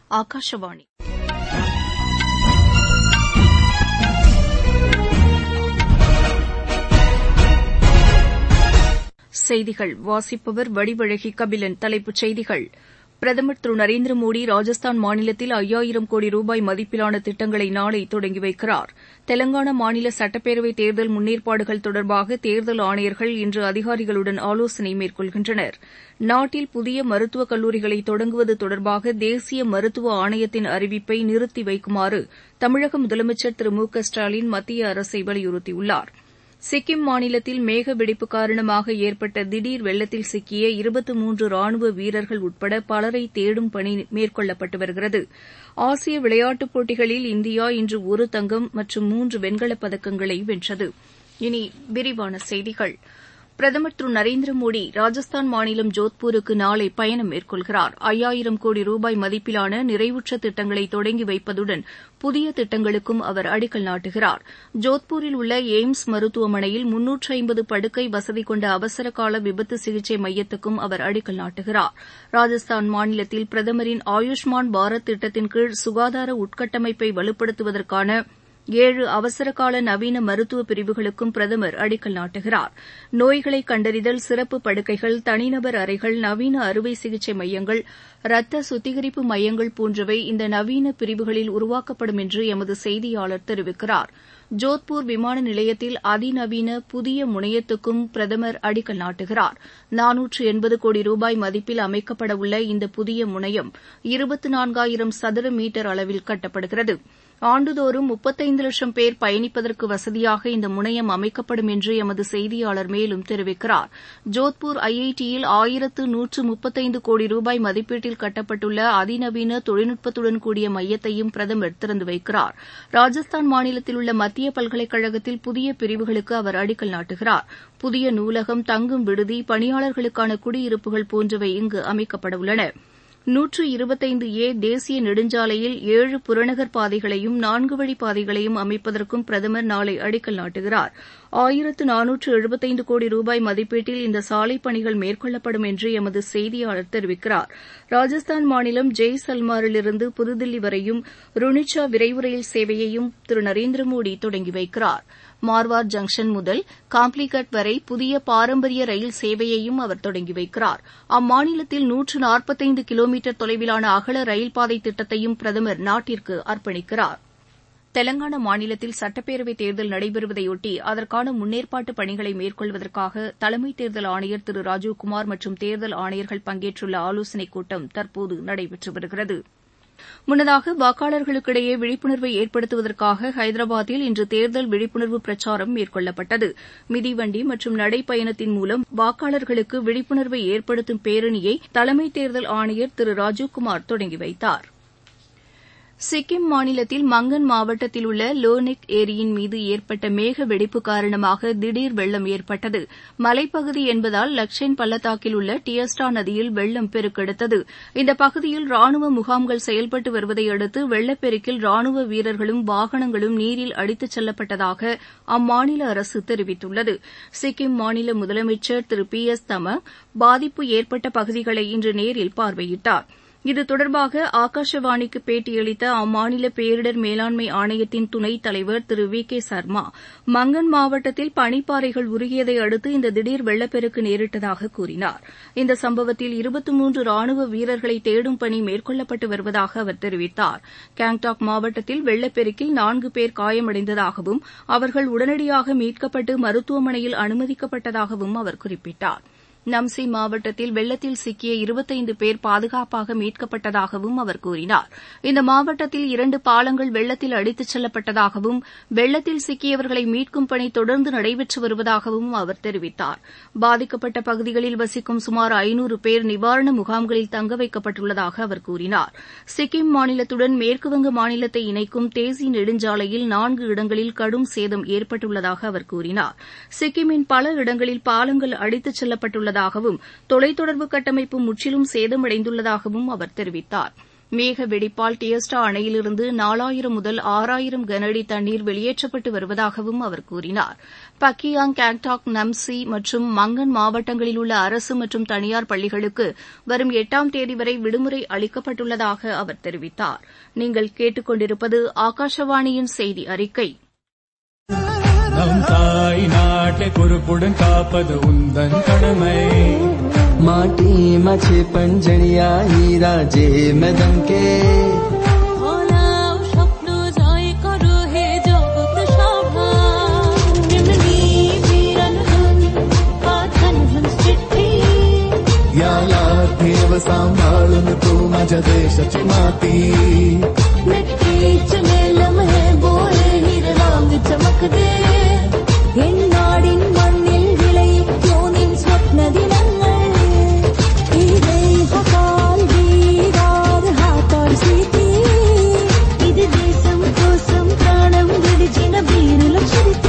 ஆகாஷவாணி செய்திகள் வாசிப்பவர் வடிவழகி கபிலன் தலைப்புச் செய்திகள் பிரதமர் திரு நரேந்திர மோடி ராஜஸ்தான் மாநிலத்தில் ஐயாயிரம் கோடி ரூபாய் மதிப்பிலான திட்டங்களை நாளை தொடங்கி வைக்கிறார் தெலங்கானா மாநில சட்டப்பேரவைத் தேர்தல் முன்னேற்பாடுகள் தொடர்பாக தேர்தல் ஆணையர்கள் இன்று அதிகாரிகளுடன் ஆலோசனை மேற்கொள்கின்றனர் நாட்டில் புதிய மருத்துவக் கல்லூரிகளை தொடங்குவது தொடர்பாக தேசிய மருத்துவ ஆணையத்தின் அறிவிப்பை நிறுத்தி வைக்குமாறு தமிழக முதலமைச்சர் திரு மு க ஸ்டாலின் மத்திய அரசை வலியுறுத்தியுள்ளாா் சிக்கிம் மாநிலத்தில் மேக வெடிப்பு காரணமாக ஏற்பட்ட திடீர் வெள்ளத்தில் சிக்கிய இருபத்து மூன்று ராணுவ வீரர்கள் உட்பட பலரை தேடும் பணி மேற்கொள்ளப்பட்டு வருகிறது ஆசிய விளையாட்டுப் போட்டிகளில் இந்தியா இன்று ஒரு தங்கம் மற்றும் மூன்று வெண்கலப் பதக்கங்களை வென்றது இனி விரிவான செய்திகள் பிரதமர் திரு நரேந்திர மோடி ராஜஸ்தான் மாநிலம் ஜோத்பூருக்கு நாளை பயணம் மேற்கொள்கிறார் ஐயாயிரம் கோடி ரூபாய் மதிப்பிலான நிறைவுற்ற திட்டங்களை தொடங்கி வைப்பதுடன் புதிய திட்டங்களுக்கும் அவர் அடிக்கல் நாட்டுகிறார் ஜோத்பூரில் உள்ள எய்ம்ஸ் மருத்துவமனையில் முன்னூற்று ஐம்பது படுக்கை வசதி கொண்ட அவசரகால விபத்து சிகிச்சை மையத்துக்கும் அவர் அடிக்கல் நாட்டுகிறார் ராஜஸ்தான் மாநிலத்தில் பிரதமரின் ஆயுஷ்மான் பாரத் திட்டத்தின் கீழ் சுகாதார உட்கட்டமைப்பை வலுப்படுத்துவதற்கான ஏழு அவசரகால நவீன மருத்துவ பிரிவுகளுக்கும் பிரதமர் அடிக்கல் நாட்டுகிறார் நோய்களை கண்டறிதல் சிறப்பு படுக்கைகள் தனிநபர் அறைகள் நவீன அறுவை சிகிச்சை மையங்கள் ரத்த சுத்திகரிப்பு மையங்கள் போன்றவை இந்த நவீன பிரிவுகளில் உருவாக்கப்படும் என்று எமது செய்தியாளர் தெரிவிக்கிறார் ஜோத்பூர் விமான நிலையத்தில் அதிநவீன புதிய முனையத்துக்கும் பிரதமர் அடிக்கல் நாட்டுகிறார் நானூற்று எண்பது கோடி ரூபாய் மதிப்பில் அமைக்கப்பட உள்ள இந்த புதிய முனையம் இருபத்து நான்காயிரம் சதுர மீட்டர் அளவில் கட்டப்படுகிறது ஆண்டுதோறும் முப்பத்தைந்து லட்சம் பேர் பயணிப்பதற்கு வசதியாக இந்த முனையம் அமைக்கப்படும் என்று எமது செய்தியாளர் மேலும் தெரிவிக்கிறார் ஜோத்பூர் ஐஐடியில் ஆயிரத்து நூற்று முப்பத்தைந்து கோடி ரூபாய் மதிப்பீட்டில் கட்டப்பட்டுள்ள அதிநவீன தொழில்நுட்பத்துடன் கூடிய மையத்தையும் பிரதமர் திறந்து வைக்கிறார் ராஜஸ்தான் மாநிலத்தில் உள்ள மத்திய பல்கலைக்கழகத்தில் புதிய பிரிவுகளுக்கு அவர் அடிக்கல் நாட்டுகிறார் புதிய நூலகம் தங்கும் விடுதி பணியாளர்களுக்கான குடியிருப்புகள் போன்றவை இங்கு அமைக்கப்பட உள்ளன நூற்று இருபத்தைந்து ஏ தேசிய நெடுஞ்சாலையில் ஏழு புறநகர் பாதைகளையும் நான்கு வழிப் பாதைகளையும் அமைப்பதற்கும் பிரதமர் நாளை அடிக்கல் நாட்டுகிறார் ஆயிரத்து நானூற்று எழுபத்தைந்து கோடி ரூபாய் மதிப்பீட்டில் இந்த சாலைப் பணிகள் மேற்கொள்ளப்படும் என்று எமது செய்தியாளர் தெரிவிக்கிறார் ராஜஸ்தான் மாநிலம் ஜெய்சல்மாரிலிருந்து புதுதில்லி வரையும் ருணிச்சா விரைவு ரயில் சேவையையும் திரு நரேந்திர மோடி தொடங்கி வைக்கிறார் மார்வார் ஜங்ஷன் முதல் காம்ப்ளிகட் வரை புதிய பாரம்பரிய ரயில் சேவையையும் அவர் தொடங்கி வைக்கிறார் அம்மாநிலத்தில் நூற்று நாற்பத்தைந்து கிலோமீட்டர் தொலைவிலான அகல ரயில்பாதை திட்டத்தையும் பிரதமர் நாட்டிற்கு அர்ப்பணிக்கிறார் தெலங்கானா மாநிலத்தில் சட்டப்பேரவைத் தேர்தல் நடைபெறுவதையொட்டி அதற்கான முன்னேற்பாட்டு பணிகளை மேற்கொள்வதற்காக தலைமை தேர்தல் ஆணையர் திரு ராஜீவ்குமார் மற்றும் தேர்தல் ஆணையர்கள் பங்கேற்றுள்ள ஆலோசனைக் கூட்டம் தற்போது நடைபெற்று வருகிறது முன்னதாக வாக்காளர்களுக்கிடையே விழிப்புணர்வை ஏற்படுத்துவதற்காக ஹைதராபாத்தில் இன்று தேர்தல் விழிப்புணர்வு பிரச்சாரம் மேற்கொள்ளப்பட்டது மிதிவண்டி மற்றும் நடைப்பயணத்தின் மூலம் வாக்காளர்களுக்கு விழிப்புணர்வை ஏற்படுத்தும் பேரணியை தலைமை தேர்தல் ஆணையர் திரு ராஜீவ்குமார் தொடங்கி வைத்தார் சிக்கிம் மாநிலத்தில் மங்கன் மாவட்டத்தில் உள்ள லோனெக் ஏரியின் மீது ஏற்பட்ட மேக வெடிப்பு காரணமாக திடீர் வெள்ளம் ஏற்பட்டது மலைப்பகுதி என்பதால் லக்ஷன் பள்ளத்தாக்கில் உள்ள டியஸ்டா நதியில் வெள்ளம் பெருக்கெடுத்தது இந்த பகுதியில் ராணுவ முகாம்கள் செயல்பட்டு வருவதை அடுத்து வெள்ளப்பெருக்கில் ராணுவ வீரர்களும் வாகனங்களும் நீரில் அடித்துச் செல்லப்பட்டதாக அம்மாநில அரசு தெரிவித்துள்ளது சிக்கிம் மாநில முதலமைச்சர் திரு பி எஸ் தமங் பாதிப்பு ஏற்பட்ட பகுதிகளை இன்று நேரில் பார்வையிட்டார் இது தொடர்பாக ஆகாஷவாணிக்கு பேட்டியளித்த அம்மாநில பேரிடர் மேலாண்மை ஆணையத்தின் துணைத் தலைவர் திரு வி கே சர்மா மங்கன் மாவட்டத்தில் பனிப்பாறைகள் உருகியதை அடுத்து இந்த திடீர் வெள்ளப்பெருக்கு நேரிட்டதாக கூறினார் இந்த சம்பவத்தில் இருபத்தி மூன்று ராணுவ வீரர்களை தேடும் பணி மேற்கொள்ளப்பட்டு வருவதாக அவர் தெரிவித்தார் கேங்டாக் மாவட்டத்தில் வெள்ளப்பெருக்கில் நான்கு பேர் காயமடைந்ததாகவும் அவர்கள் உடனடியாக மீட்கப்பட்டு மருத்துவமனையில் அனுமதிக்கப்பட்டதாகவும் அவர் குறிப்பிட்டார் நம்சி மாவட்டத்தில் வெள்ளத்தில் சிக்கிய இருபத்தைந்து பேர் பாதுகாப்பாக மீட்கப்பட்டதாகவும் அவர் கூறினார் இந்த மாவட்டத்தில் இரண்டு பாலங்கள் வெள்ளத்தில் அடித்துச் செல்லப்பட்டதாகவும் வெள்ளத்தில் சிக்கியவர்களை மீட்கும் பணி தொடர்ந்து நடைபெற்று வருவதாகவும் அவர் தெரிவித்தார் பாதிக்கப்பட்ட பகுதிகளில் வசிக்கும் சுமார் ஐநூறு பேர் நிவாரண முகாம்களில் தங்க வைக்கப்பட்டுள்ளதாக அவர் கூறினார் சிக்கிம் மாநிலத்துடன் மேற்குவங்க மாநிலத்தை இணைக்கும் தேசிய நெடுஞ்சாலையில் நான்கு இடங்களில் கடும் சேதம் ஏற்பட்டுள்ளதாக அவர் கூறினார் சிக்கிமின் பல இடங்களில் பாலங்கள் அடித்துச் செல்லப்பட்டுள்ளதாகவும் தொலைத்தொடர்பு கட்டமைப்பு முற்றிலும் சேதமடைந்துள்ளதாகவும் அவர் தெரிவித்தார் மேக வெடிப்பால் டியஸ்டா அணையிலிருந்து நாலாயிரம் முதல் ஆறாயிரம் கனஅடி தண்ணீர் வெளியேற்றப்பட்டு வருவதாகவும் அவர் கூறினார் பக்கியாங் கேங்டாக் நம்சி மற்றும் மங்கன் மாவட்டங்களில் உள்ள அரசு மற்றும் தனியார் பள்ளிகளுக்கு வரும் எட்டாம் தேதி வரை விடுமுறை அளிக்கப்பட்டுள்ளதாக அவர் தெரிவித்தார் நீங்கள் கேட்டுக் கொண்டிருப்பது ஆகாஷவாணியின் செய்தி அறிக்கை நம் தாய் நாட்டை பொறுப்புடன் காப்பது உந்தன் கடமை माटी माझे पंजणिया हिरा जे मदन के ভোলাও স্বপ্ন জয় করো হে জগৎ সভা এমনি বিরল পাঠান चिठ्ठी याला देव सांभाळून तू माझ्या देशाची माती नक्कीच लम्हे बोळे हिरवांग चमकदे എണ്ണാടിൻ മണ്ണിൽ വിളയിക്കോനിൻ സ്വപ്ന ദിനങ്ങൾ ഈ ദേഹകാൽ വീരാത് ഹാത്തോർ സ്ഥിതി ഇത് ദേശം కోసం ప్రాణం విడిచిన వీరుల చరిత్ర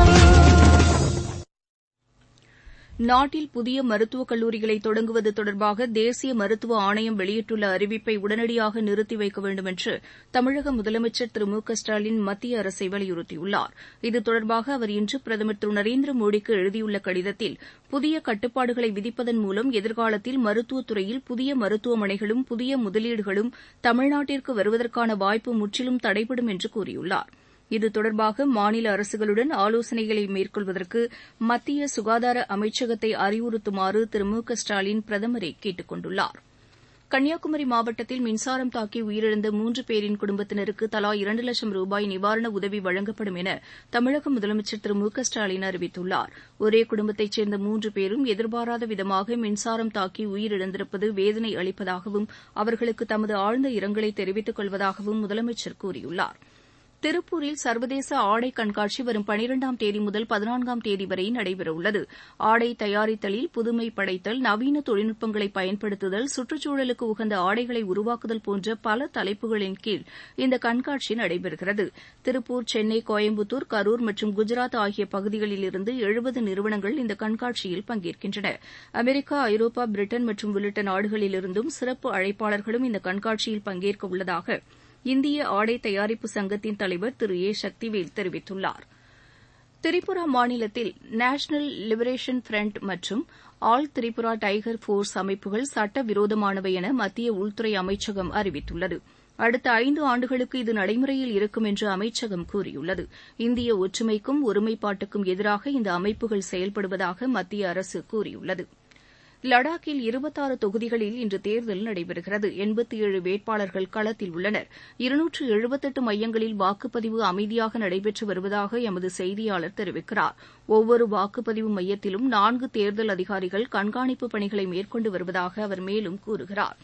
நாட்டில் புதிய மருத்துவக் கல்லூரிகளை தொடங்குவது தொடர்பாக தேசிய மருத்துவ ஆணையம் வெளியிட்டுள்ள அறிவிப்பை உடனடியாக நிறுத்தி வைக்க வேண்டும் என்று தமிழக முதலமைச்சர் திரு மு க ஸ்டாலின் மத்திய அரசை வலியுறுத்தியுள்ளார் இது தொடர்பாக அவர் இன்று பிரதமர் திரு நரேந்திர மோடிக்கு எழுதியுள்ள கடிதத்தில் புதிய கட்டுப்பாடுகளை விதிப்பதன் மூலம் எதிர்காலத்தில் மருத்துவத் துறையில் புதிய மருத்துவமனைகளும் புதிய முதலீடுகளும் தமிழ்நாட்டிற்கு வருவதற்கான வாய்ப்பு முற்றிலும் தடைபடும் என்று கூறியுள்ளார் இது தொடர்பாக மாநில அரசுகளுடன் ஆலோசனைகளை மேற்கொள்வதற்கு மத்திய சுகாதார அமைச்சகத்தை அறிவுறுத்துமாறு திரு மு க ஸ்டாலின் பிரதமரை கேட்டுக் கொண்டுள்ளார் கன்னியாகுமரி மாவட்டத்தில் மின்சாரம் தாக்கி உயிரிழந்த மூன்று பேரின் குடும்பத்தினருக்கு தலா இரண்டு லட்சம் ரூபாய் நிவாரண உதவி வழங்கப்படும் என தமிழக முதலமைச்சர் திரு மு க ஸ்டாலின் அறிவித்துள்ளார் ஒரே குடும்பத்தைச் சேர்ந்த மூன்று பேரும் எதிர்பாராத விதமாக மின்சாரம் தாக்கி உயிரிழந்திருப்பது வேதனை அளிப்பதாகவும் அவர்களுக்கு தமது ஆழ்ந்த இரங்கலை தெரிவித்துக் கொள்வதாகவும் முதலமைச்சர் கூறியுள்ளார் திருப்பூரில் சர்வதேச ஆடை கண்காட்சி வரும் பனிரெண்டாம் தேதி முதல் பதினான்காம் தேதி வரை நடைபெறவுள்ளது ஆடை தயாரித்தலில் புதுமை படைத்தல் நவீன தொழில்நுட்பங்களை பயன்படுத்துதல் சுற்றுச்சூழலுக்கு உகந்த ஆடைகளை உருவாக்குதல் போன்ற பல தலைப்புகளின் கீழ் இந்த கண்காட்சி நடைபெறுகிறது திருப்பூர் சென்னை கோயம்புத்தூர் கரூர் மற்றும் குஜராத் ஆகிய பகுதிகளில் இருந்து எழுபது நிறுவனங்கள் இந்த கண்காட்சியில் பங்கேற்கின்றன அமெரிக்கா ஐரோப்பா பிரிட்டன் மற்றும் உள்ளிட்ட நாடுகளிலிருந்தும் சிறப்பு அழைப்பாளர்களும் இந்த கண்காட்சியில் பங்கேற்க உள்ளதாக இந்திய ஆடை தயாரிப்பு சங்கத்தின் தலைவர் திரு ஏ சக்திவேல் தெரிவித்துள்ளார் திரிபுரா மாநிலத்தில் நேஷனல் லிபரேஷன் ஃப்ரண்ட் மற்றும் ஆல் திரிபுரா டைகர் ஃபோர்ஸ் அமைப்புகள் சட்டவிரோதமானவை என மத்திய உள்துறை அமைச்சகம் அறிவித்துள்ளது அடுத்த ஐந்து ஆண்டுகளுக்கு இது நடைமுறையில் இருக்கும் என்று அமைச்சகம் கூறியுள்ளது இந்திய ஒற்றுமைக்கும் ஒருமைப்பாட்டுக்கும் எதிராக இந்த அமைப்புகள் செயல்படுவதாக மத்திய அரசு கூறியுள்ளது லடாக்கில் இருபத்தாறு தொகுதிகளில் இன்று தேர்தல் நடைபெறுகிறது எண்பத்தி ஏழு வேட்பாளர்கள் களத்தில் உள்ளனர் இருநூற்று எழுபத்தெட்டு மையங்களில் வாக்குப்பதிவு அமைதியாக நடைபெற்று வருவதாக எமது செய்தியாளர் தெரிவிக்கிறார் ஒவ்வொரு வாக்குப்பதிவு மையத்திலும் நான்கு தேர்தல் அதிகாரிகள் கண்காணிப்பு பணிகளை மேற்கொண்டு வருவதாக அவர் மேலும் கூறுகிறார்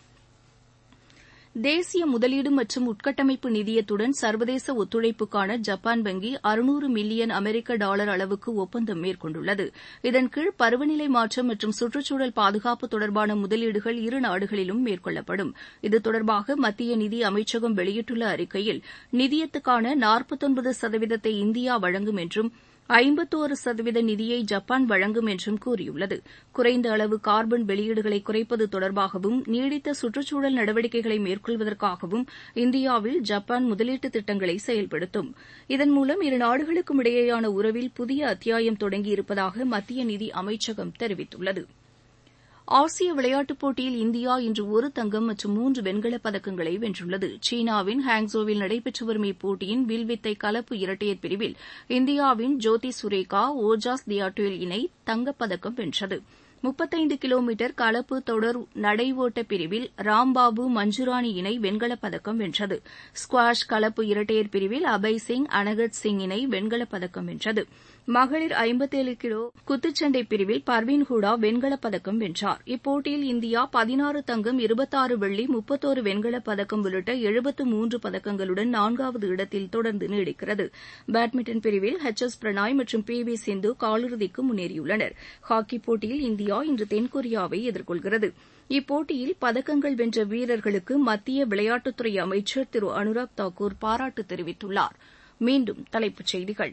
தேசிய முதலீடு மற்றும் உட்கட்டமைப்பு நிதியத்துடன் சர்வதேச ஒத்துழைப்புக்கான ஜப்பான் வங்கி அறுநூறு மில்லியன் அமெரிக்க டாலர் அளவுக்கு ஒப்பந்தம் மேற்கொண்டுள்ளது இதன் கீழ் பருவநிலை மாற்றம் மற்றும் சுற்றுச்சூழல் பாதுகாப்பு தொடர்பான முதலீடுகள் இரு நாடுகளிலும் மேற்கொள்ளப்படும் இது தொடர்பாக மத்திய நிதி அமைச்சகம் வெளியிட்டுள்ள அறிக்கையில் நிதியத்துக்கான நாற்பத்தொன்பது சதவீதத்தை இந்தியா வழங்கும் என்றும் ஐம்பத்தோரு சதவீத நிதியை ஜப்பான் வழங்கும் என்றும் கூறியுள்ளது குறைந்த அளவு கார்பன் வெளியீடுகளை குறைப்பது தொடர்பாகவும் நீடித்த சுற்றுச்சூழல் நடவடிக்கைகளை மேற்கொள்வதற்காகவும் இந்தியாவில் ஜப்பான் முதலீட்டு திட்டங்களை செயல்படுத்தும் இதன் மூலம் இரு நாடுகளுக்கும் இடையேயான உறவில் புதிய அத்தியாயம் தொடங்கியிருப்பதாக மத்திய நிதி அமைச்சகம் தெரிவித்துள்ளது ஆசிய விளையாட்டுப் போட்டியில் இந்தியா இன்று ஒரு தங்கம் மற்றும் மூன்று வெண்கலப் பதக்கங்களை வென்றுள்ளது சீனாவின் ஹாங்ஸோவில் நடைபெற்று வரும் இப்போட்டியின் வில்வித்தை கலப்பு இரட்டையர் பிரிவில் இந்தியாவின் ஜோதி சுரேகா ஓஜாஸ் தியாட்டோல் இணை தங்கப்பதக்கம் வென்றது முப்பத்தைந்து கிலோமீட்டர் கலப்பு தொடர் நடை ஓட்ட பிரிவில் ராம்பாபு மஞ்சுராணி இணை வெண்கலப் பதக்கம் வென்றது ஸ்குவாஷ் கலப்பு இரட்டையர் பிரிவில் அபய் சிங் அனகத் சிங் இணை வெண்கலப் பதக்கம் வென்றது மகளிர் ஐம்பத்தேழு கிலோ குத்துச்சண்டை பிரிவில் பர்வீன் ஹூடா வெண்கலப் பதக்கம் வென்றார் இப்போட்டியில் இந்தியா பதினாறு தங்கம் இருபத்தாறு வெள்ளி முப்பத்தோரு வெண்கலப் பதக்கம் உள்ளிட்ட எழுபத்து மூன்று பதக்கங்களுடன் நான்காவது இடத்தில் தொடர்ந்து நீடிக்கிறது பேட்மிண்டன் பிரிவில் எச் எஸ் பிரணாய் மற்றும் பி வி சிந்து காலிறுதிக்கு முன்னேறியுள்ளனர் ஹாக்கி போட்டியில் இந்தியா இன்று தென்கொரியாவை எதிர்கொள்கிறது இப்போட்டியில் பதக்கங்கள் வென்ற வீரர்களுக்கு மத்திய விளையாட்டுத்துறை அமைச்சர் திரு அனுராக் தாக்கூர் பாராட்டு தெரிவித்துள்ளார் மீண்டும் தலைப்புச் செய்திகள்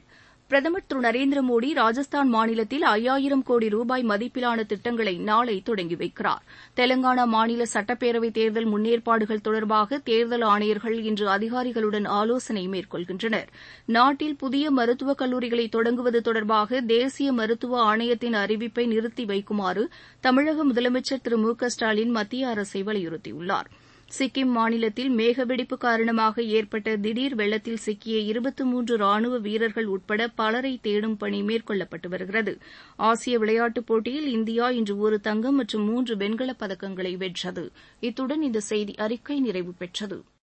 பிரதமர் திரு நரேந்திர மோடி ராஜஸ்தான் மாநிலத்தில் ஐயாயிரம் கோடி ரூபாய் மதிப்பிலான திட்டங்களை நாளை தொடங்கி வைக்கிறார் தெலங்கானா மாநில சட்டப்பேரவைத் தேர்தல் முன்னேற்பாடுகள் தொடர்பாக தேர்தல் ஆணையர்கள் இன்று அதிகாரிகளுடன் ஆலோசனை மேற்கொள்கின்றனர் நாட்டில் புதிய மருத்துவக் கல்லூரிகளை தொடங்குவது தொடர்பாக தேசிய மருத்துவ ஆணையத்தின் அறிவிப்பை நிறுத்தி வைக்குமாறு தமிழக முதலமைச்சர் திரு மு க ஸ்டாலின் மத்திய அரசை வலியுறுத்தியுள்ளாா் சிக்கிம் மாநிலத்தில் மேகவெடிப்பு காரணமாக ஏற்பட்ட திடீர் வெள்ளத்தில் சிக்கிய இருபத்தி மூன்று ராணுவ வீரர்கள் உட்பட பலரை தேடும் பணி மேற்கொள்ளப்பட்டு வருகிறது ஆசிய விளையாட்டுப் போட்டியில் இந்தியா இன்று ஒரு தங்கம் மற்றும் மூன்று வெண்கலப் பதக்கங்களை வென்றது இத்துடன் இந்த செய்தி அறிக்கை நிறைவு பெற்றது